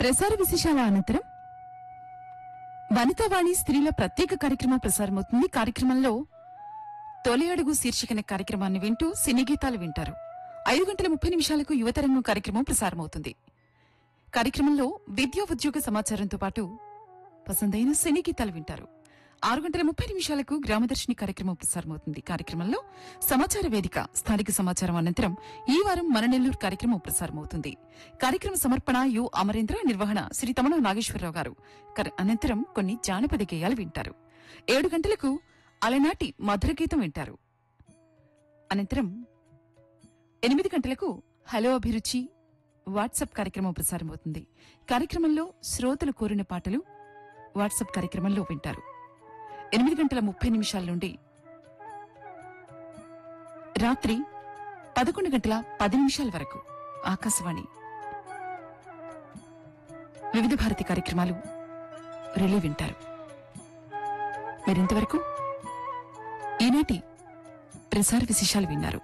ప్రసార విశేషాల అనంతరం వనితావాణి స్త్రీల ప్రత్యేక కార్యక్రమం ప్రసారమవుతుంది కార్యక్రమంలో తొలి అడుగు శీర్షికన కార్యక్రమాన్ని వింటూ సినీ గీతాలు వింటారు ఐదు గంటల ముప్పై నిమిషాలకు యువతరంగం కార్యక్రమం ప్రసారమవుతుంది కార్యక్రమంలో విద్యా ఉద్యోగ సమాచారంతో పాటు పసందైన సినీ గీతాలు వింటారు ఆరు గంటల ముప్పై నిమిషాలకు గ్రామదర్శిని కార్యక్రమం ప్రసారమవుతుంది కార్యక్రమంలో సమాచార వేదిక స్థానిక సమాచారం అనంతరం ఈ వారం మన నెల్లూరు కార్యక్రమం ప్రసారమవుతుంది కార్యక్రమ సమర్పణ యు అమరేంద్ర నిర్వహణ శ్రీ తమణ నాగేశ్వరరావు గారు కర్- అనంతరం కొన్ని జానపద గేయాలు వింటారు ఏడు గంటలకు అలనాటి మధుర గీతం వింటారు అనంతరం ఎనిమిది గంటలకు హలో అభిరుచి వాట్సాప్ కార్యక్రమం ప్రసారమవుతుంది కార్యక్రమంలో శ్రోతలు కోరిన పాటలు వాట్సాప్ కార్యక్రమంలో వింటారు ఎనిమిది గంటల ముప్పై నిమిషాల నుండి రాత్రి పదకొండు గంటల పది నిమిషాల వరకు ఆకాశవాణి వివిధ భారతి కార్యక్రమాలు రిలే వింటారు మీరింతవరకు ఈనాటి ప్రసార విశేషాలు విన్నారు